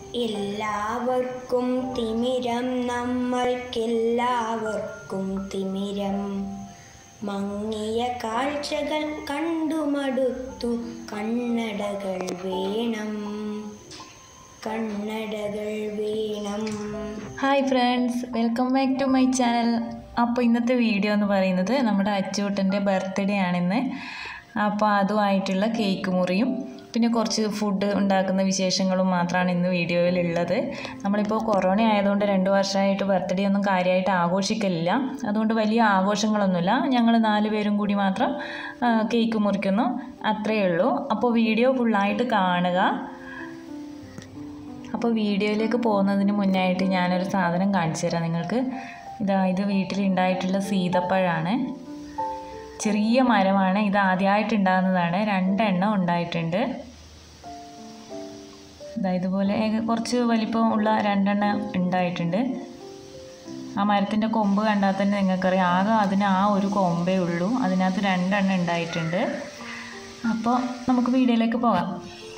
എല്ലാവർക്കും തിമിരം നമ്മൾക്കെല്ലാവർക്കും തിമിരം മങ്ങിയ കാഴ്ചകൾ കണ്ടുമടുത്തു കണ്ണടകൾ വേണം കണ്ണടകൾ വേണം hi friends welcome back to my channel അപ്പോൾ ഇന്നത്തെ വീഡിയോ എന്ന് പറയുന്നത് നമ്മുടെ അച്ചൂട്ടൻ്റെ ബർത്ത്ഡേ ആണിന്ന് അപ്പോൾ അതുമായിട്ടുള്ള കേക്ക് മുറിയും പിന്നെ കുറച്ച് ഫുഡ് ഉണ്ടാക്കുന്ന വിശേഷങ്ങളും മാത്രമാണ് ഇന്ന് വീഡിയോയിലുള്ളത് നമ്മളിപ്പോൾ കൊറോണ ആയതുകൊണ്ട് രണ്ട് വർഷമായിട്ട് ബർത്ത്ഡേ ഒന്നും കാര്യമായിട്ട് ആഘോഷിക്കലില്ല അതുകൊണ്ട് വലിയ ആഘോഷങ്ങളൊന്നുമില്ല ഞങ്ങൾ നാല് പേരും കൂടി മാത്രം ആ, കേക്ക് മുറിക്കുന്നു അത്രയേ ഉള്ളൂ അപ്പോൾ വീഡിയോ ഫുള്ളായിട്ട് കാണുക അപ്പോൾ വീഡിയോയിലേക്ക് പോകുന്നതിന് മുന്നായിട്ട് ഞാനൊരു സാധനം കാണിച്ചു തരാം നിങ്ങൾക്ക് ഇതാ ഇത് വീട്ടിലുണ്ടായിട്ടുള്ള സീതപ്പഴമാണ് ചെറിയ മരമാണ് ഇത് ആദ്യമായിട്ട് ഉണ്ടാകുന്നതാണ് രണ്ടെണ്ണം ഉണ്ടായിട്ടുണ്ട് ഇതാ ഇതുപോലെ ഏക- കുറച്ച് വലിപ്പം ഉള്ള രണ്ടെണ്ണം ഉണ്ടായിട്ടുണ്ട് ആ മരത്തിൻ്റെ കൊമ്പ് കണ്ടാൽ തന്നെ നിങ്ങൾക്കറിയാം ആകെ അതിന് ആ ഒരു കൊമ്പേ ഉള്ളൂ അതിനകത്ത് രണ്ടെണ്ണം ഉണ്ടായിട്ടുണ്ട് അപ്പോൾ നമുക്ക് വീഡിയോയിലേക്ക് പോകാം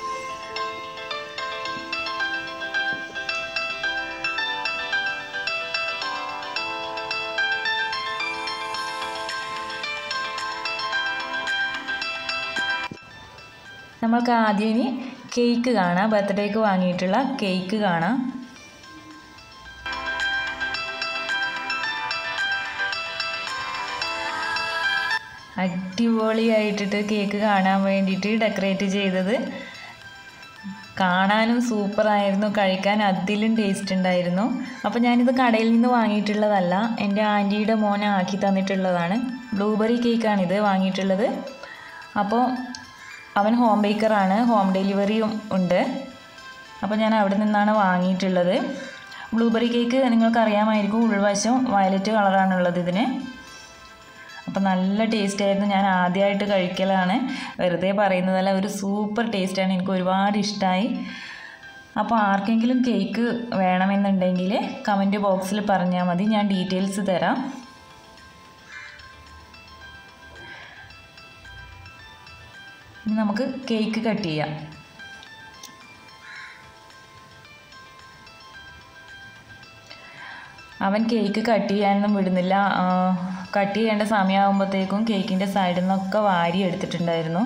നമ്മൾക്ക് ആദ്യം ഇനി കേക്ക് കാണാം ബർത്ത്ഡേക്ക് വാങ്ങിയിട്ടുള്ള കേക്ക് കാണാം അടിപൊളിയായിട്ടിട്ട് കേക്ക് കാണാൻ വേണ്ടിയിട്ട് ഡെക്കറേറ്റ് ചെയ്തത് കാണാനും സൂപ്പറായിരുന്നു കഴിക്കാൻ അതിലും ടേസ്റ്റ് ഉണ്ടായിരുന്നു അപ്പോൾ ഞാനിത് കടയിൽ നിന്ന് വാങ്ങിയിട്ടുള്ളതല്ല എൻ്റെ ആൻറ്റിയുടെ മോനെ ആക്കി തന്നിട്ടുള്ളതാണ് ബ്ലൂബെറി കേക്കാണിത് വാങ്ങിയിട്ടുള്ളത് അപ്പോൾ അവൻ ഹോം ബേക്കറാണ് ഹോം ഡെലിവറിയും ഉണ്ട് അപ്പോൾ ഞാൻ അവിടെ നിന്നാണ് വാങ്ങിയിട്ടുള്ളത് ബ്ലൂബെറി കേക്ക് നിങ്ങൾക്കറിയാമായിരിക്കും ഉൾവശം വയലറ്റ് കളറാണുള്ളത് ഇതിന് അപ്പോൾ നല്ല ടേസ്റ്റ് ആയിരുന്നു ഞാൻ ആദ്യമായിട്ട് കഴിക്കലാണ് വെറുതെ പറയുന്നതല്ല ഒരു സൂപ്പർ ടേസ്റ്റാണ് എനിക്ക് ഒരുപാട് ഇഷ്ടമായി അപ്പോൾ ആർക്കെങ്കിലും കേക്ക് വേണമെന്നുണ്ടെങ്കിൽ കമൻറ്റ് ബോക്സിൽ പറഞ്ഞാൽ മതി ഞാൻ ഡീറ്റെയിൽസ് തരാം ഇനി നമുക്ക് കേക്ക് കട്ട് ചെയ്യാം അവൻ കേക്ക് കട്ട് ചെയ്യാനൊന്നും വിടുന്നില്ല ആ, കട്ട് ചെയ്യേണ്ട സമയമാകുമ്പോഴത്തേക്കും കേക്കിൻ്റെ സൈഡിൽ നിന്നൊക്കെ വാരി എടുത്തിട്ടുണ്ടായിരുന്നു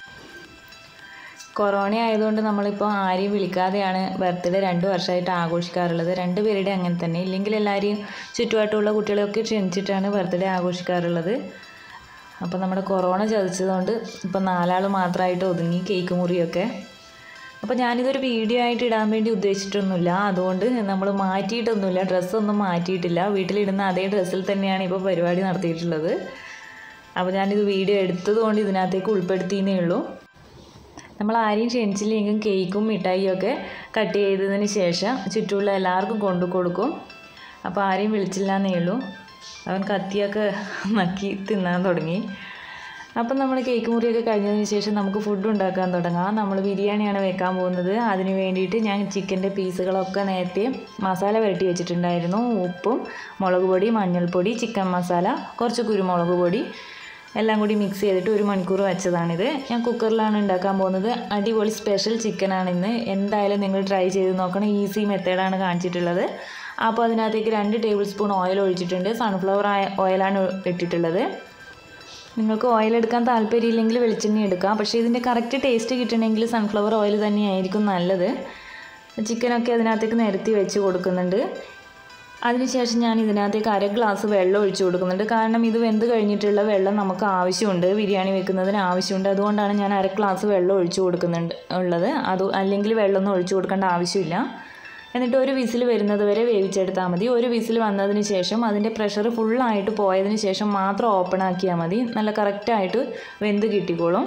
കൊറോണ ആയതുകൊണ്ട് നമ്മളിപ്പോൾ ആരെയും വിളിക്കാതെയാണ് ബർത്ത്ഡേ രണ്ട് വർഷമായിട്ട് ആഘോഷിക്കാറുള്ളത് രണ്ട് പേരുടെ അങ്ങനെ തന്നെ ഇല്ലെങ്കിൽ എല്ലാവരെയും ചുറ്റുപാട്ടുമുള്ള കുട്ടികളെയൊക്കെ ക്ഷണിച്ചിട്ടാണ് ബർത്ത്ഡേ ആഘോഷിക്കാറുള്ളത് അപ്പോൾ നമ്മുടെ കൊറോണ ചതിച്ചതുകൊണ്ട് ഇപ്പോൾ നാലാൾ മാത്രമായിട്ട് ഒതുങ്ങി കേക്ക് മുറിയൊക്കെ അപ്പോൾ ഞാനിതൊരു വീഡിയോ ആയിട്ട് ഇടാൻ വേണ്ടി ഉദ്ദേശിച്ചിട്ടൊന്നുമില്ല അതുകൊണ്ട് നമ്മൾ മാറ്റിയിട്ടൊന്നുമില്ല ഡ്രസ്സൊന്നും മാറ്റിയിട്ടില്ല വീട്ടിലിടുന്ന അതേ ഡ്രസ്സിൽ തന്നെയാണ് ഇപ്പോൾ പരിപാടി നടത്തിയിട്ടുള്ളത് അപ്പോൾ ഞാനിത് വീഡിയോ എടുത്തത് കൊണ്ട് ഇതിനകത്തേക്ക് ഉൾപ്പെടുത്തിയെന്നേ ഉള്ളൂ നമ്മൾ ആരെയും ക്ഷണിച്ചില്ലെങ്കിലും കേക്കും മിഠായിയും ഒക്കെ കട്ട് ചെയ്തതിന് ശേഷം ചുറ്റുമുള്ള എല്ലാവർക്കും കൊണ്ടു കൊടുക്കും അപ്പോൾ ആരെയും വിളിച്ചില്ല എന്നേ ഉള്ളൂ അവൻ കത്തിയൊക്കെ നക്കി തിന്നാൻ തുടങ്ങി അപ്പം നമ്മൾ കേക്ക് മുറിയൊക്കെ കഴിഞ്ഞതിന് ശേഷം നമുക്ക് ഫുഡ് ഉണ്ടാക്കാൻ തുടങ്ങാം നമ്മൾ ബിരിയാണിയാണ് വെക്കാൻ പോകുന്നത് അതിന് വേണ്ടിയിട്ട് ഞാൻ ചിക്കൻ്റെ പീസുകളൊക്കെ നേരത്തെ മസാല പുരട്ടി വെച്ചിട്ടുണ്ടായിരുന്നു ഉപ്പും മുളക് പൊടി മഞ്ഞൾപ്പൊടി ചിക്കൻ മസാല കുറച്ച് കുരുമുളക് പൊടി എല്ലാം കൂടി മിക്സ് ചെയ്തിട്ട് ഒരു മണിക്കൂർ വെച്ചതാണിത് ഞാൻ കുക്കറിലാണ് ഉണ്ടാക്കാൻ പോകുന്നത് അടിപൊളി സ്പെഷ്യൽ ചിക്കനാണ് ഇന്ന് എന്തായാലും നിങ്ങൾ ട്രൈ ചെയ്ത് നോക്കണം ഈസി മെത്തേഡാണ് കാണിച്ചിട്ടുള്ളത് അപ്പോൾ അതിനകത്തേക്ക് രണ്ട് ടേബിൾ സ്പൂൺ ഓയിൽ ഒഴിച്ചിട്ടുണ്ട് സൺഫ്ലവർ ഓയിലാണ് ഇട്ടിട്ടുള്ളത് നിങ്ങൾക്ക് ഓയിൽ എടുക്കാൻ താല്പര്യമില്ലെങ്കിൽ വെളിച്ചെണ്ണ എടുക്കാം പക്ഷേ ഇതിൻ്റെ കറക്റ്റ് ടേസ്റ്റ് കിട്ടണമെങ്കിൽ സൺഫ്ലവർ ഓയിൽ തന്നെയായിരിക്കും നല്ലത് ചിക്കനൊക്കെ അതിനകത്തേക്ക് നിരത്തി വെച്ച് കൊടുക്കുന്നുണ്ട് അതിനുശേഷം ഞാൻ ഇതിനകത്തേക്ക് അര ഗ്ലാസ് വെള്ളം ഒഴിച്ചു കൊടുക്കുന്നുണ്ട് കാരണം ഇത് വെന്ത് കഴിഞ്ഞിട്ടുള്ള വെള്ളം നമുക്ക് ആവശ്യമുണ്ട് ബിരിയാണി വെക്കുന്നതിന് ആവശ്യമുണ്ട് അതുകൊണ്ടാണ് ഞാൻ അര ഗ്ലാസ് വെള്ളം ഒഴിച്ചു കൊടുക്കുന്നുണ്ട് ഉള്ളത് അത് അല്ലെങ്കിൽ വെള്ളമൊന്നും ഒഴിച്ചു കൊടുക്കേണ്ട ആവശ്യമില്ല എന്നിട്ട് ഒരു വിസിൽ വരുന്നത് വരെ വേവിച്ചെടുത്താൽ മതി ഒരു വിസിൽ വന്നതിന് ശേഷം അതിൻ്റെ പ്രഷർ ഫുള്ളായിട്ട് പോയതിന് ശേഷം മാത്രം ഓപ്പൺ ആക്കിയാൽ മതി നല്ല കറക്റ്റായിട്ട് വെന്ത് കിട്ടിക്കോളും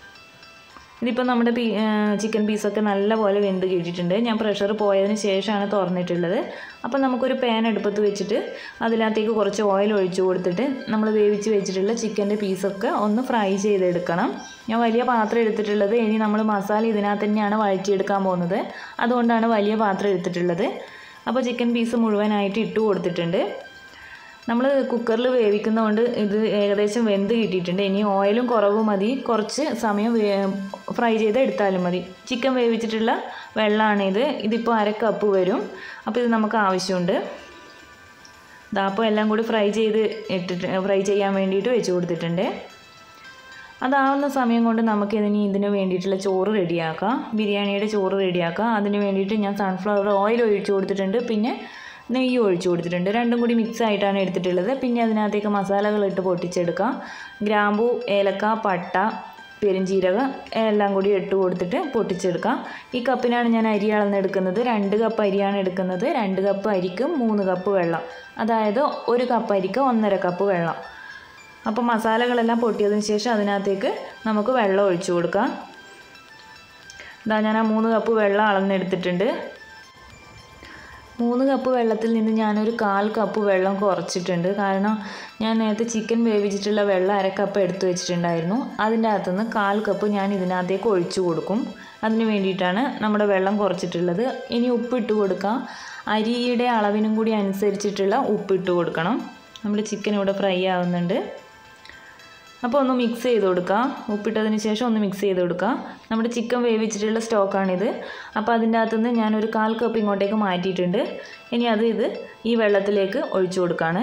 ഇതിപ്പോൾ നമ്മുടെ പീ ചിക്കൻ പീസൊക്കെ നല്ലപോലെ വെന്ത് കിട്ടിയിട്ടുണ്ട് ഞാൻ പ്രഷർ പോയതിന് ശേഷമാണ് തുറന്നിട്ടുള്ളത് അപ്പോൾ നമുക്കൊരു പാൻ അടുപ്പത്ത് വെച്ചിട്ട് അതിനകത്തേക്ക് കുറച്ച് ഓയിൽ ഒഴിച്ചു കൊടുത്തിട്ട് നമ്മൾ വേവിച്ച് വെച്ചിട്ടുള്ള ചിക്കൻ്റെ പീസൊക്കെ ഒന്ന് ഫ്രൈ ചെയ്തെടുക്കണം ഞാൻ വലിയ പാത്രം എടുത്തിട്ടുള്ളത് ഇനി നമ്മൾ മസാല ഇതിനകത്ത് തന്നെയാണ് വഴറ്റിയെടുക്കാൻ പോകുന്നത് അതുകൊണ്ടാണ് വലിയ പാത്രം എടുത്തിട്ടുള്ളത് അപ്പോൾ ചിക്കൻ പീസ് മുഴുവനായിട്ട് ഇട്ട് കൊടുത്തിട്ടുണ്ട് നമ്മൾ കുക്കറിൽ വേവിക്കുന്നതുകൊണ്ട് ഇത് ഏകദേശം വെന്ത് കിട്ടിയിട്ടുണ്ട് ഇനി ഓയിലും കുറവ് മതി കുറച്ച് സമയം ഫ്രൈ ചെയ്ത് എടുത്താലും മതി ചിക്കൻ വേവിച്ചിട്ടുള്ള വെള്ളമാണിത് ഇതിപ്പോൾ അര കപ്പ് വരും അപ്പോൾ ഇത് നമുക്ക് ആവശ്യമുണ്ട് ഇതാ അപ്പോൾ എല്ലാം കൂടി ഫ്രൈ ചെയ്ത് ഇട്ടിട്ട് ഫ്രൈ ചെയ്യാൻ വേണ്ടിയിട്ട് വെച്ച് കൊടുത്തിട്ടുണ്ട് അതാവുന്ന സമയം കൊണ്ട് നമുക്ക് ഇതിന് ഇതിന് വേണ്ടിയിട്ടുള്ള ചോറ് റെഡിയാക്കാം ബിരിയാണിയുടെ ചോറ് റെഡിയാക്കാം അതിന് വേണ്ടിയിട്ട് ഞാൻ സൺഫ്ലവർ ഓയിൽ ഒഴിച്ചു കൊടുത്തിട്ടുണ്ട് പിന്നെ നെയ്യ് ഒഴിച്ചു കൊടുത്തിട്ടുണ്ട് രണ്ടും കൂടി മിക്സ് ആയിട്ടാണ് എടുത്തിട്ടുള്ളത് പിന്നെ അതിനകത്തേക്ക് മസാലകൾ ഇട്ട് പൊട്ടിച്ചെടുക്കാം ഗ്രാമ്പൂ ഏലക്ക പട്ട പെരുംജീരകം എല്ലാം കൂടി ഇട്ട് കൊടുത്തിട്ട് പൊട്ടിച്ചെടുക്കാം ഈ കപ്പിനാണ് ഞാൻ അരി അളന്നെടുക്കുന്നത് രണ്ട് കപ്പ് അരിയാണ് എടുക്കുന്നത് രണ്ട് കപ്പ് അരിക്ക് മൂന്ന് കപ്പ് വെള്ളം അതായത് ഒരു കപ്പ് അരിക്ക് ഒന്നര കപ്പ് വെള്ളം അപ്പോൾ മസാലകളെല്ലാം പൊട്ടിയതിന് ശേഷം അതിനകത്തേക്ക് നമുക്ക് വെള്ളം ഒഴിച്ചു കൊടുക്കാം ഇതാ ഞാൻ ആ മൂന്ന് കപ്പ് വെള്ളം അളന്നെടുത്തിട്ടുണ്ട് മൂന്ന് കപ്പ് വെള്ളത്തിൽ നിന്ന് ഞാനൊരു കാൽ കപ്പ് വെള്ളം കുറച്ചിട്ടുണ്ട് കാരണം ഞാൻ നേരത്തെ ചിക്കൻ വേവിച്ചിട്ടുള്ള വെള്ളം അര കപ്പ് എടുത്തു വെച്ചിട്ടുണ്ടായിരുന്നു അതിൻ്റെ അകത്തുനിന്ന് കാൽ കപ്പ് ഞാൻ ഇതിനകത്തേക്ക് ഒഴിച്ചു കൊടുക്കും അതിന് വേണ്ടിയിട്ടാണ് നമ്മുടെ വെള്ളം കുറച്ചിട്ടുള്ളത് ഇനി ഉപ്പിട്ട് കൊടുക്കാം അരിയുടെ അളവിനും കൂടി അനുസരിച്ചിട്ടുള്ള ഉപ്പിട്ട് കൊടുക്കണം നമ്മുടെ ചിക്കൻ ഇവിടെ ഫ്രൈ ആവുന്നുണ്ട് അപ്പോൾ ഒന്ന് മിക്സ് ചെയ്ത് കൊടുക്കുക ഉപ്പിട്ടതിന് ശേഷം ഒന്ന് മിക്സ് ചെയ്ത് കൊടുക്കുക നമ്മുടെ ചിക്കൻ വേവിച്ചിട്ടുള്ള സ്റ്റോക്കാണിത് അപ്പോൾ അതിൻ്റെ അകത്തുനിന്ന് ഞാനൊരു കാൽ കപ്പ് ഇങ്ങോട്ടേക്ക് മാറ്റിയിട്ടുണ്ട് ഇനി അത് ഇത് ഈ വെള്ളത്തിലേക്ക് ഒഴിച്ചു കൊടുക്കുകയാണ്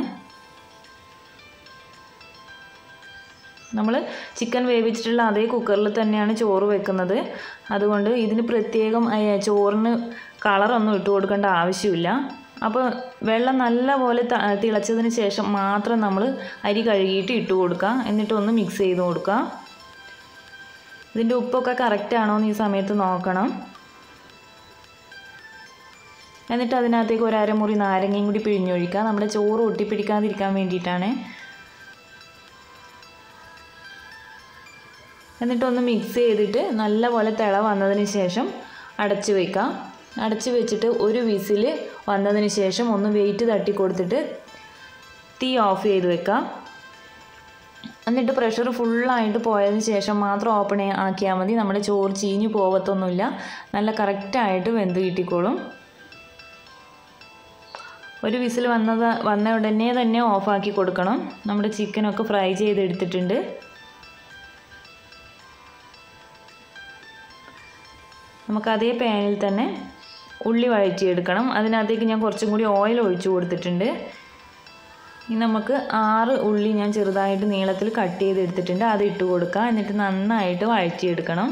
നമ്മൾ ചിക്കൻ വേവിച്ചിട്ടുള്ള അതേ കുക്കറിൽ തന്നെയാണ് ചോറ് വെക്കുന്നത് അതുകൊണ്ട് ഇതിന് പ്രത്യേകം അയ്യ, ചോറിന് കളറൊന്നും ഇട്ട് കൊടുക്കേണ്ട ആവശ്യമില്ല അപ്പോൾ വെള്ളം നല്ലപോലെ ത- തിളച്ചതിന് ശേഷം മാത്രം നമ്മൾ അരി കഴുകിയിട്ട് ഇട്ട് കൊടുക്കുക എന്നിട്ട് ഒന്ന് മിക്സ് ചെയ്ത് കൊടുക്കുക ഇതിൻ്റെ ഉപ്പൊക്കെ കറക്റ്റ് ആണോ എന്ന് ഈ സമയത്ത് നോക്കണം എന്നിട്ട് അതിനകത്തേക്ക് ഒരു അരമുറി നാരങ്ങയും കൂടി പിഴിഞ്ഞൊഴിക്കുക നമ്മുടെ ചോറ് ഒട്ടിപ്പിടിക്കാതിരിക്കാൻ വേണ്ടിയിട്ടാണ് എന്നിട്ടൊന്ന് മിക്സ് ചെയ്തിട്ട് നല്ലപോലെ തിള വന്നതിന് ശേഷം അടച്ച് വയ്ക്കാം അടച്ച് വെച്ചിട്ട് ഒരു വിസിൽ വന്നതിന് ശേഷം ഒന്ന് വെയിറ്റ് തട്ടി കൊടുത്തിട്ട് തീ ഓഫ് ചെയ്ത് വെക്കാം എന്നിട്ട് പ്രഷർ ഫുള്ളായിട്ട് പോയതിന് ശേഷം മാത്രം ഓപ്പൺ ആക്കിയാൽ മതി നമ്മുടെ ചോറ് ചീഞ്ഞു പോകത്തൊന്നുമില്ല നല്ല കറക്റ്റായിട്ട് വെന്ത് കിട്ടിക്കോളും ഒരു വിസിൽ വന്നത് വന്ന ഉടനെ തന്നെ ഓഫാക്കി കൊടുക്കണം നമ്മുടെ ചിക്കനൊക്കെ ഫ്രൈ ചെയ്തെടുത്തിട്ടുണ്ട് നമുക്ക് അതേ പാനിൽ തന്നെ ഉള്ളി വഴറ്റിയെടുക്കണം അതിനകത്തേക്ക് ഞാൻ കുറച്ചും കൂടി ഓയിൽ ഒഴിച്ചു കൊടുത്തിട്ടുണ്ട് ഇനി നമുക്ക് ആറ് ഉള്ളി ഞാൻ ചെറുതായിട്ട് നീളത്തിൽ കട്ട് ചെയ്തെടുത്തിട്ടുണ്ട് അത് ഇട്ട് കൊടുക്കാം എന്നിട്ട് നന്നായിട്ട് വഴറ്റിയെടുക്കണം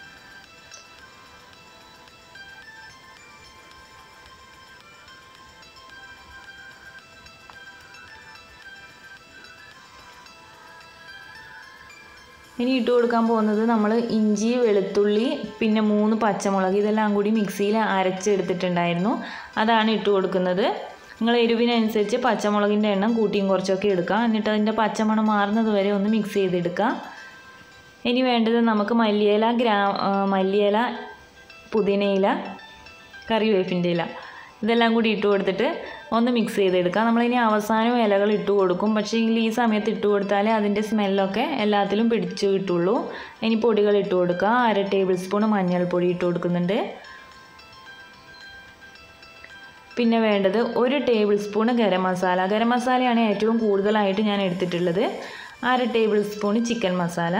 ഇനി ഇട്ട് കൊടുക്കാൻ പോകുന്നത് നമ്മൾ ഇഞ്ചി വെളുത്തുള്ളി പിന്നെ മൂന്ന് പച്ചമുളക് ഇതെല്ലാം കൂടി മിക്സിയിൽ അരച്ചെടുത്തിട്ടുണ്ടായിരുന്നു അതാണ് ഇട്ട് കൊടുക്കുന്നത് നിങ്ങൾ എരിവിനനുസരിച്ച് പച്ചമുളകിൻ്റെ എണ്ണം കൂട്ടിയും കുറച്ചൊക്കെ എടുക്കുക എന്നിട്ട് അതിൻ്റെ പച്ചമണം മാറുന്നത് വരെ ഒന്ന് മിക്സ് ചെയ്തെടുക്കുക ഇനി വേണ്ടത് നമുക്ക് മല്ലിയില ഗ്രാ ആ, മല്ലിയില പുതിനയില കറിവേപ്പിൻ്റെ ഇല ഇതെല്ലാം കൂടി ഇട്ട് കൊടുത്തിട്ട് ഒന്ന് മിക്സ് ചെയ്തെടുക്കുക നമ്മളിനി അവസാനം ഇലകൾ ഇട്ട് കൊടുക്കും പക്ഷേ എങ്കിൽ ഈ സമയത്ത് ഇട്ട് കൊടുത്താലേ അതിൻ്റെ സ്മെല്ലൊക്കെ എല്ലാത്തിലും പിടിച്ചു കിട്ടുള്ളൂ ഇനി പൊടികൾ ഇട്ട് കൊടുക്കുക അര ടേബിൾ സ്പൂൺ മഞ്ഞൾപ്പൊടി ഇട്ട് കൊടുക്കുന്നുണ്ട് പിന്നെ വേണ്ടത് ഒരു ടേബിൾ സ്പൂൺ ഗരം മസാല ഗരം മസാലയാണ് ഏറ്റവും കൂടുതലായിട്ട് ഞാൻ എടുത്തിട്ടുള്ളത് അര ടേബിൾ സ്പൂൺ ചിക്കൻ മസാല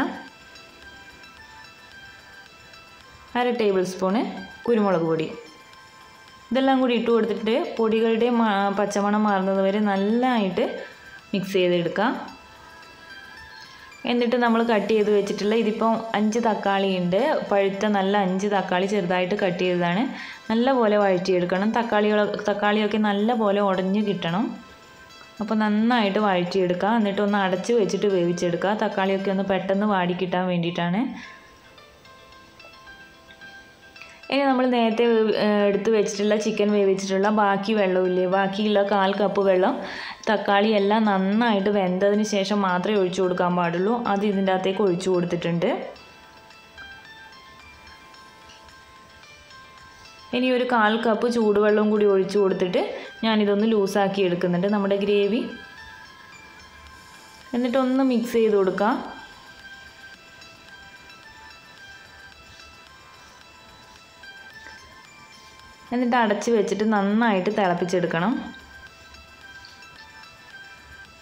അര ടേബിൾ സ്പൂണ് കുരുമുളക് പൊടി ഇതെല്ലാം കൂടി ഇട്ട് കൊടുത്തിട്ട് പൊടികളുടെ മ- പച്ചമണം മാറുന്നത് വരെ നല്ലതായിട്ട് മിക്സ് ചെയ്തെടുക്കാം എന്നിട്ട് നമ്മൾ കട്ട് ചെയ്ത് വെച്ചിട്ടുള്ള ഇതിപ്പോൾ അഞ്ച് തക്കാളി ഉണ്ട് പഴുത്ത നല്ല അഞ്ച് തക്കാളി ചെറുതായിട്ട് കട്ട് ചെയ്തതാണ് നല്ല പോലെ വഴറ്റിയെടുക്കണം തക്കാളികൾ തക്കാളിയൊക്കെ നല്ല പോലെ ഉടഞ്ഞ് കിട്ടണം അപ്പോൾ നന്നായിട്ട് വഴറ്റിയെടുക്കുക എന്നിട്ട് ഒന്ന് അടച്ച് വെച്ചിട്ട് വേവിച്ചെടുക്കുക തക്കാളിയൊക്കെ ഒന്ന് പെട്ടെന്ന് വാടി കിട്ടാൻ വേണ്ടിയിട്ടാണ് ഇനി നമ്മൾ നേരത്തെ വേവ്- ഏഹ് എടുത്ത് വെച്ചിട്ടുള്ള ചിക്കൻ വേവിച്ചിട്ടുള്ള ബാക്കി വെള്ളമില്ലേ ബാക്കിയുള്ള കാൽ കപ്പ് വെള്ളം തക്കാളി എല്ലാം നന്നായിട്ട് വെന്തതിന് ശേഷം മാത്രമേ ഒഴിച്ചു കൊടുക്കാൻ പാടുള്ളൂ അത് ഇതിൻ്റെ അകത്തേക്ക് ഒഴിച്ചു കൊടുത്തിട്ടുണ്ട് ഇനി ഒരു കാൽ കപ്പ് ചൂടുവെള്ളം കൂടി ഒഴിച്ചു കൊടുത്തിട്ട് ഞാനിതൊന്ന് ലൂസാക്കി എടുക്കുന്നുണ്ട് നമ്മുടെ ഗ്രേവി എന്നിട്ടൊന്ന് മിക്സ് ചെയ്ത് കൊടുക്കാം എന്നിട്ട് അടച്ച് വെച്ചിട്ട് നന്നായിട്ട് തിളപ്പിച്ചെടുക്കണം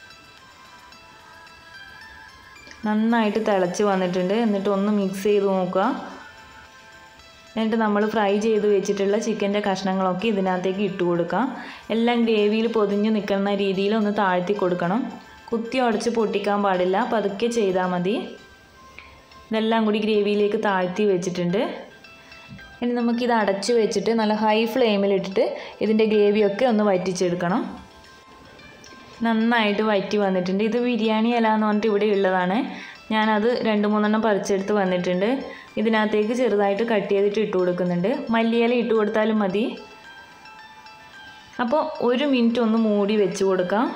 നന്നായിട്ട് തിളച്ച് വന്നിട്ടുണ്ട് എന്നിട്ട് ഒന്ന് മിക്സ് ചെയ്ത് നോക്കുക എന്നിട്ട് നമ്മൾ ഫ്രൈ ചെയ്ത് വെച്ചിട്ടുള്ള ചിക്കൻ്റെ കഷ്ണങ്ങളൊക്കെ ഇതിനകത്തേക്ക് ഇട്ട് കൊടുക്കാം എല്ലാം ഗ്രേവിയിൽ പൊതിഞ്ഞ് നിൽക്കുന്ന രീതിയിൽ ഒന്ന് താഴ്ത്തി കൊടുക്കണം കുത്തി ഉടച്ച് പൊട്ടിക്കാൻ പാടില്ല പതുക്കെ ചെയ്താൽ മതി ഇതെല്ലാം കൂടി ഗ്രേവിയിലേക്ക് താഴ്ത്തി വെച്ചിട്ടുണ്ട് ഇനി നമുക്കിത് അടച്ചു വെച്ചിട്ട് നല്ല ഹൈ ഫ്ലെയിമിലിട്ടിട്ട് ഇതിൻ്റെ ഗ്രേവിയൊക്കെ ഒന്ന് വറ്റിച്ചെടുക്കണം നന്നായിട്ട് വറ്റി വന്നിട്ടുണ്ട് ഇത് ബിരിയാണി ഇല എന്ന് പറഞ്ഞിട്ട് ഇവിടെ ഉള്ളതാണ് ഞാനത് രണ്ട് മൂന്നെണ്ണം പറിച്ചെടുത്ത് വന്നിട്ടുണ്ട് ഇതിനകത്തേക്ക് ചെറുതായിട്ട് കട്ട് ചെയ്തിട്ട് ഇട്ട് കൊടുക്കുന്നുണ്ട് മല്ലിയില ഇട്ട് കൊടുത്താലും മതി അപ്പോൾ ഒരു മിനിറ്റ് ഒന്ന് മൂടി വെച്ച് കൊടുക്കാം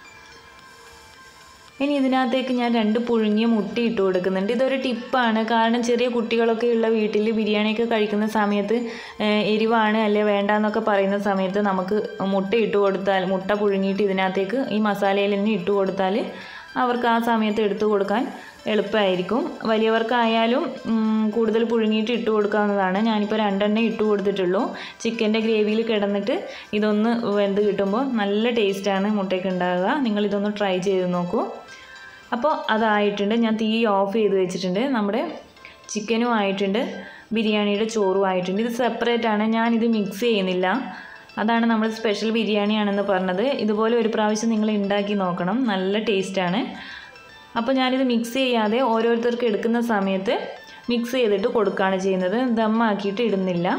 ഇനി ഇതിനകത്തേക്ക് ഞാൻ രണ്ട് പുഴുങ്ങിയ മുട്ട ഇട്ട് കൊടുക്കുന്നുണ്ട് ഇതൊരു ടിപ്പാണ് കാരണം ചെറിയ കുട്ടികളൊക്കെ ഉള്ള വീട്ടിൽ ബിരിയാണിയൊക്കെ കഴിക്കുന്ന സമയത്ത് ഏഹ്, എരിവാണ് അല്ലെ വേണ്ടാന്നൊക്കെ പറയുന്ന സമയത്ത് നമുക്ക് മുട്ട ഇട്ട് കൊടുത്താൽ മുട്ട പുഴുങ്ങിയിട്ട് ഇതിനകത്തേക്ക് ഈ മസാലയിൽ തന്നെ ഇട്ട് കൊടുത്താൽ അവർക്ക് ആ സമയത്ത് എടുത്തു കൊടുക്കാൻ എളുപ്പമായിരിക്കും വലിയവർക്കായാലും ഉം, കൂടുതൽ പുഴുങ്ങിയിട്ട് ഇട്ട് കൊടുക്കാവുന്നതാണ് ഞാനിപ്പോൾ രണ്ടെണ്ണേ ഇട്ട് കൊടുത്തിട്ടുള്ളൂ ചിക്കൻ്റെ ഗ്രേവിയിൽ കിടന്നിട്ട് ഇതൊന്ന് വെന്ത് കിട്ടുമ്പോൾ നല്ല ടേസ്റ്റാണ് മുട്ടയ്ക്ക് ഉണ്ടാകുക നിങ്ങളിതൊന്ന് ട്രൈ ചെയ്ത് നോക്കൂ അപ്പോൾ അതായിട്ടുണ്ട് ഞാൻ തീ ഓഫ് ചെയ്ത് വെച്ചിട്ടുണ്ട് നമ്മുടെ ചിക്കനും ആയിട്ടുണ്ട് ബിരിയാണിയുടെ ചോറും ആയിട്ടുണ്ട് ഇത് സെപ്പറേറ്റ് ആണ് ഞാനിത് മിക്സ് ചെയ്യുന്നില്ല അതാണ് നമ്മൾ സ്പെഷ്യൽ ബിരിയാണിയാണെന്ന് പറഞ്ഞത് ഇതുപോലെ ഒരു പ്രാവശ്യം നിങ്ങൾ ഉണ്ടാക്കി നോക്കണം നല്ല ടേസ്റ്റാണ് അപ്പോൾ ഞാനിത് മിക്സ് ചെയ്യാതെ ഓരോരുത്തർക്ക് എടുക്കുന്ന സമയത്ത് മിക്സ് ചെയ്തിട്ട് കൊടുക്കുകയാണ് ചെയ്യുന്നത് ദമ്മാക്കിയിട്ട് ഇടുന്നില്ല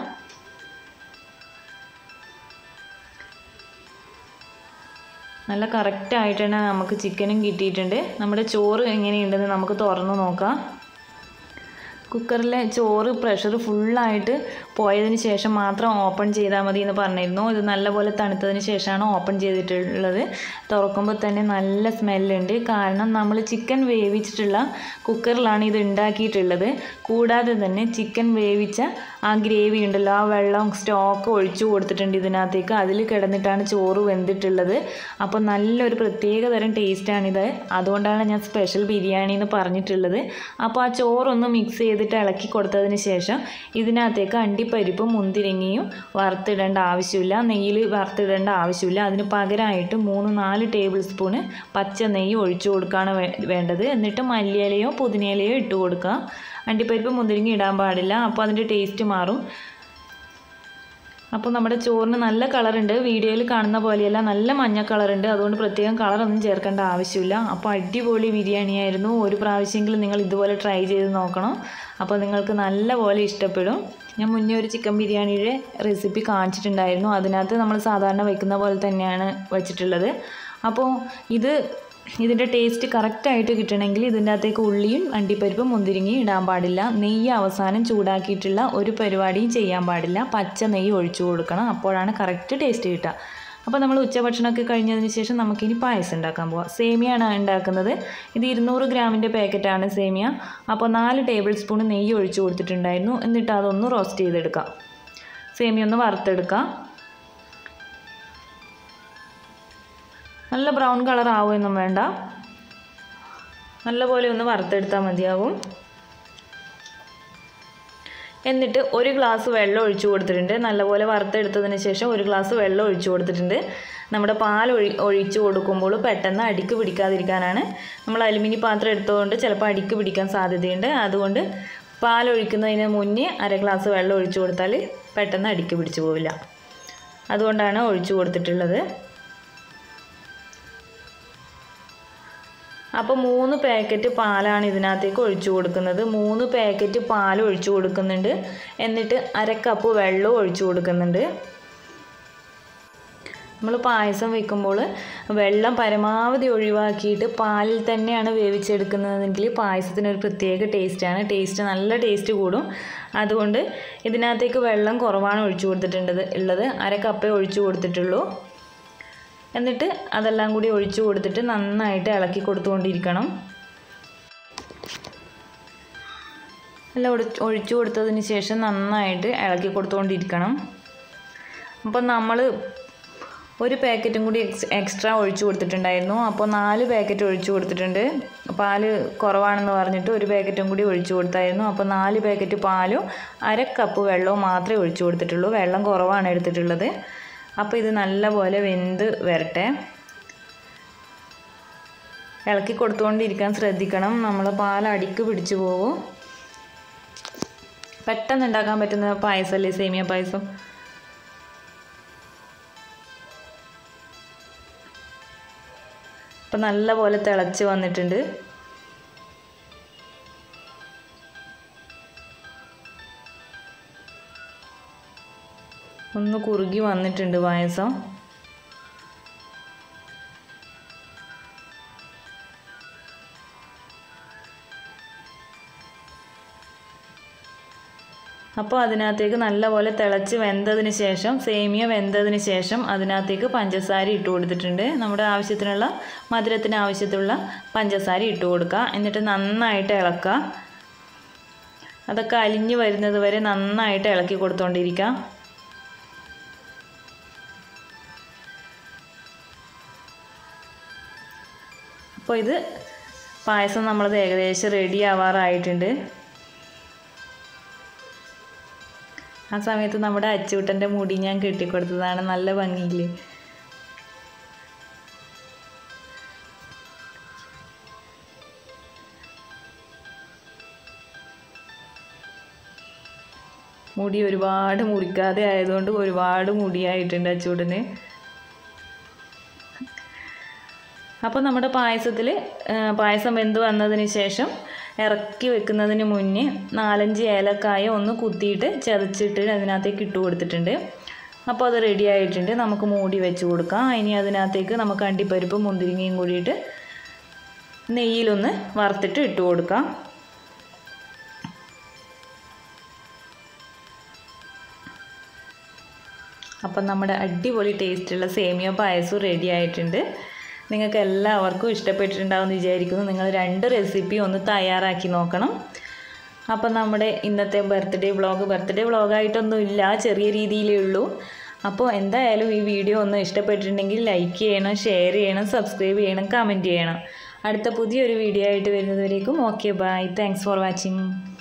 നല്ല കറക്റ്റായിട്ട് തന്നെ നമുക്ക് ചിക്കനും കിട്ടിയിട്ടുണ്ട് നമ്മുടെ ചോറ് എങ്ങനെയുണ്ടെന്ന് നമുക്ക് തുറന്ന് നോക്കാം കുക്കറിലെ ചോറ് പ്രഷർ ഫുള്ളായിട്ട് പോയതിന് ശേഷം മാത്രം ഓപ്പൺ ചെയ്താൽ മതി എന്ന് പറഞ്ഞിരുന്നു ഇത് നല്ലപോലെ തണുത്തതിന് ശേഷമാണ് ഓപ്പൺ ചെയ്തിട്ടുള്ളത് തുറക്കുമ്പോൾ തന്നെ നല്ല സ്മെല്ലുണ്ട് കാരണം നമ്മൾ ചിക്കൻ വേവിച്ചിട്ടുള്ള കുക്കറിലാണ് ഇത് ഉണ്ടാക്കിയിട്ടുള്ളത് കൂടാതെ തന്നെ ചിക്കൻ വേവിച്ച ആ ഗ്രേവി ഉണ്ടല്ലോ ആ വെള്ളം സ്റ്റോക്ക് ഒഴിച്ചു കൊടുത്തിട്ടുണ്ട് ഇതിനകത്തേക്ക് അതിൽ കിടന്നിട്ടാണ് ചോറ് വെന്തിട്ടുള്ളത് അപ്പോൾ നല്ലൊരു പ്രത്യേക തരം ടേസ്റ്റാണിത് അതുകൊണ്ടാണ് ഞാൻ സ്പെഷ്യൽ ബിരിയാണി എന്ന് പറഞ്ഞിട്ടുള്ളത് അപ്പോൾ ആ ചോറൊന്ന് മിക്സ് ചെയ്തിട്ട് ഇളക്കി കൊടുത്തതിന് ശേഷം ഇതിനകത്തേക്ക് അണ്ടിപ്പരിപ്പും മുന്തിരിങ്ങയും വറുത്തിടേണ്ട ആവശ്യമില്ല നെയ്യിൽ വറുത്തിടേണ്ട ആവശ്യമില്ല അതിന് പകരമായിട്ട് മൂന്ന് നാല് ടേബിൾ സ്പൂണ് പച്ച നെയ്യ് ഒഴിച്ചു കൊടുക്കുകയാണ് വേ- വേണ്ടത് എന്നിട്ട് മല്ലിയിലയോ പുതിനയിലയോ ഇട്ട് കൊടുക്കുക അണ്ടിപ്പരിപ്പ് മുന്തിരിങ്ങ ഇടാൻ പാടില്ല അപ്പോൾ അതിൻ്റെ ടേസ്റ്റ് മാറും അപ്പോൾ നമ്മുടെ ചോറിന് നല്ല കളറുണ്ട് വീഡിയോയിൽ കാണുന്ന പോലെയല്ല നല്ല മഞ്ഞ കളറുണ്ട് അതുകൊണ്ട് പ്രത്യേകം കളറൊന്നും ചേർക്കേണ്ട ആവശ്യമില്ല അപ്പോൾ അടിപൊളി ബിരിയാണിയായിരുന്നു ഒരു പ്രാവശ്യമെങ്കിലും നിങ്ങൾ ഇതുപോലെ ട്രൈ ചെയ്ത് നോക്കണം അപ്പോൾ നിങ്ങൾക്ക് നല്ല പോലെ ഇഷ്ടപ്പെടും ഞാൻ മുന്നേ ഒരു ചിക്കൻ ബിരിയാണിയുടെ റെസിപ്പി കാണിച്ചിട്ടുണ്ടായിരുന്നു അതിനകത്ത് നമ്മൾ സാധാരണ വെക്കുന്ന പോലെ തന്നെയാണ് വെച്ചിട്ടുള്ളത് അപ്പോൾ ഇത് ഇതിൻ്റെ ടേസ്റ്റ് കറക്റ്റായിട്ട് കിട്ടണമെങ്കിൽ ഇതിൻ്റെ അകത്തേക്ക് ഉള്ളിയും അണ്ടിപ്പരിപ്പും മുന്തിരിങ്ങയും ഇടാൻ പാടില്ല നെയ്യ് അവസാനം ചൂടാക്കിയിട്ടുള്ള ഒരു പരിപാടിയും ചെയ്യാൻ പാടില്ല പച്ച നെയ്യ് ഒഴിച്ചു കൊടുക്കണം അപ്പോഴാണ് കറക്റ്റ് ടേസ്റ്റ് കിട്ടുക അപ്പോൾ നമ്മൾ ഉച്ചഭക്ഷണമൊക്കെ കഴിഞ്ഞതിന് ശേഷം നമുക്കിനി പായസം ഉണ്ടാക്കാൻ പോവാം സേമിയാണ് ഉണ്ടാക്കുന്നത് ഇത് ഇരുന്നൂറ് ഗ്രാമിൻ്റെ പാക്കറ്റാണ് സേമിയ അപ്പോൾ നാല് ടേബിൾ സ്പൂൺ നെയ്യ് ഒഴിച്ചു കൊടുത്തിട്ടുണ്ടായിരുന്നു എന്നിട്ട് അതൊന്ന് റോസ്റ്റ് ചെയ്തെടുക്കാം സേമിയ ഒന്ന് വറുത്തെടുക്കാം നല്ല ബ്രൗൺ കളർ ആവുമൊന്നും വേണ്ട നല്ലപോലെ ഒന്ന് വറുത്തെടുത്താൽ മതിയാവും എന്നിട്ട് ഒരു ഗ്ലാസ് വെള്ളം ഒഴിച്ചു കൊടുത്തിട്ടുണ്ട് നല്ലപോലെ വറുത്തെടുത്തതിന് ശേഷം ഒരു ഗ്ലാസ് വെള്ളം ഒഴിച്ചു കൊടുത്തിട്ടുണ്ട് നമ്മുടെ പാൽ ഒഴി ഒഴിച്ചു കൊടുക്കുമ്പോൾ പെട്ടെന്ന് അടിക്ക് പിടിക്കാതിരിക്കാനാണ് നമ്മൾ അലുമിനിയം പാത്രം എടുത്തതുകൊണ്ട് ചിലപ്പോൾ അടിക്ക് പിടിക്കാൻ സാധ്യതയുണ്ട് അതുകൊണ്ട് പാൽ ഒഴിക്കുന്നതിന് മുന്നേ അര ഗ്ലാസ് വെള്ളം ഒഴിച്ചു കൊടുത്താൽ പെട്ടെന്ന് അടിക്ക് പിടിച്ചു പോവില്ല അതുകൊണ്ടാണ് ഒഴിച്ചു കൊടുത്തിട്ടുള്ളത് അപ്പോൾ മൂന്ന് പാക്കറ്റ് പാലാണ് ഇതിനകത്തേക്ക് ഒഴിച്ചു കൊടുക്കുന്നത് മൂന്ന് പാക്കറ്റ് പാൽ ഒഴിച്ചു കൊടുക്കുന്നുണ്ട് എന്നിട്ട് അര കപ്പ് വെള്ളവും ഒഴിച്ചു കൊടുക്കുന്നുണ്ട് നമ്മൾ പായസം വെക്കുമ്പോൾ വെള്ളം പരമാവധി ഒഴിവാക്കിയിട്ട് പാലിൽ തന്നെയാണ് വേവിച്ചെടുക്കുന്നതെങ്കിൽ പായസത്തിന് ഒരു പ്രത്യേക ടേസ്റ്റാണ് ടേസ്റ്റ് നല്ല ടേസ്റ്റ് കൂടും അതുകൊണ്ട് ഇതിനകത്തേക്ക് വെള്ളം കുറവാണ് ഒഴിച്ചു കൊടുത്തിട്ടുള്ളത് ഉള്ളത് അര കപ്പേ ഒഴിച്ചു കൊടുത്തിട്ടുള്ളൂ എന്നിട്ട് അതെല്ലാം കൂടി ഒഴിച്ചു കൊടുത്തിട്ട് നന്നായിട്ട് ഇളക്കി കൊടുത്തുകൊണ്ടിരിക്കണം എല്ലാം ഒഴിച്ച് ഒഴിച്ചു കൊടുത്തതിന് ശേഷം നന്നായിട്ട് ഇളക്കി കൊടുത്തുകൊണ്ടിരിക്കണം അപ്പോൾ നമ്മൾ ഒരു പാക്കറ്റും കൂടി എക്സ് എക്സ്ട്രാ ഒഴിച്ചു കൊടുത്തിട്ടുണ്ടായിരുന്നു അപ്പോൾ നാല് പാക്കറ്റ് ഒഴിച്ചു കൊടുത്തിട്ടുണ്ട് പാല് കുറവാണെന്ന് പറഞ്ഞിട്ട് ഒരു പാക്കറ്റും കൂടി ഒഴിച്ചു കൊടുത്തായിരുന്നു അപ്പോൾ നാല് പാക്കറ്റ് പാലും അര കപ്പ് വെള്ളവും മാത്രമേ ഒഴിച്ചു കൊടുത്തിട്ടുള്ളൂ വെള്ളം കുറവാണ് എടുത്തിട്ടുള്ളത് അപ്പോൾ ഇത് നല്ലപോലെ വെന്ത് വരട്ടെ ഇളക്കി കൊടുത്തുകൊണ്ടിരിക്കാൻ ശ്രദ്ധിക്കണം നമ്മൾ പാൽ അടിക്ക് പിടിച്ചു പോകും പെട്ടെന്ന് ഉണ്ടാക്കാൻ പറ്റുന്ന പായസമല്ലേ സേമിയ പായസം ഇപ്പം നല്ല പോലെ തിളച്ച് വന്നിട്ടുണ്ട് ഒന്ന് കുറുകി വന്നിട്ടുണ്ട് പായസം അപ്പോൾ അതിനകത്തേക്ക് നല്ലപോലെ തിളച്ച് വെന്തതിന് ശേഷം സേമിയ വെന്തതിന് ശേഷം അതിനകത്തേക്ക് പഞ്ചസാര ഇട്ട് കൊടുത്തിട്ടുണ്ട് നമ്മുടെ ആവശ്യത്തിനുള്ള മധുരത്തിന് ആവശ്യത്തിലുള്ള പഞ്ചസാര ഇട്ട് കൊടുക്കുക എന്നിട്ട് നന്നായിട്ട് ഇളക്കുക അതൊക്കെ അലിഞ്ഞു വരുന്നത് വരെ നന്നായിട്ട് ഇളക്കി കൊടുത്തുകൊണ്ടിരിക്കുക അപ്പോൾ ഇത് പായസം നമ്മളത് ഏകദേശം റെഡി ആവാറായിട്ടുണ്ട് ആ സമയത്ത് നമ്മുടെ അച്ചൂട്ടൻ്റെ മുടി ഞാൻ കെട്ടിക്കൊടുത്തതാണ് നല്ല ഭംഗിയില്ലേ മുടി ഒരുപാട് മുറിക്കാതെ ആയതുകൊണ്ട് ഒരുപാട് മുടിയായിട്ടുണ്ട് അച്ചൂട്ടന് അപ്പോൾ നമ്മുടെ പായസത്തിൽ പായസം വെന്ത് വന്നതിന് ശേഷം ഇറക്കി വെക്കുന്നതിന് മുന്നേ നാലഞ്ച് ഏലക്കായ ഒന്ന് കുത്തിയിട്ട് ചതച്ചിട്ട് അതിനകത്തേക്ക് ഇട്ട് കൊടുത്തിട്ടുണ്ട് അപ്പോൾ അത് റെഡി ആയിട്ടുണ്ട് നമുക്ക് മൂടി വെച്ച് കൊടുക്കാം ഇനി അതിനകത്തേക്ക് നമുക്ക് അണ്ടിപ്പരിപ്പ് മുന്തിരിങ്ങയും കൂടിയിട്ട് നെയ്യിലൊന്ന് വറുത്തിട്ട് ഇട്ട് കൊടുക്കാം അപ്പം നമ്മുടെ അടിപൊളി ടേസ്റ്റുള്ള സേമിയ പായസം റെഡി ആയിട്ടുണ്ട് നിങ്ങൾക്ക് എല്ലാവർക്കും ഇഷ്ടപ്പെട്ടിട്ടുണ്ടാവുമെന്ന് വിചാരിക്കുന്നു നിങ്ങൾ രണ്ട് റെസിപ്പി ഒന്ന് തയ്യാറാക്കി നോക്കണം അപ്പം നമ്മുടെ ഇന്നത്തെ ബർത്ത്ഡേ വ്ളോഗ് ബർത്ത്ഡേ വ്ളോഗായിട്ടൊന്നും ഇല്ല ചെറിയ രീതിയിലേ ഉള്ളൂ അപ്പോൾ എന്തായാലും ഈ വീഡിയോ ഒന്ന് ഇഷ്ടപ്പെട്ടിട്ടുണ്ടെങ്കിൽ ലൈക്ക് ചെയ്യണം ഷെയർ ചെയ്യണം സബ്സ്ക്രൈബ് ചെയ്യണം കമൻറ്റ് ചെയ്യണം അടുത്ത പുതിയൊരു വീഡിയോ ആയിട്ട് വരുന്നതുവരേക്കും okay bye thanks for watching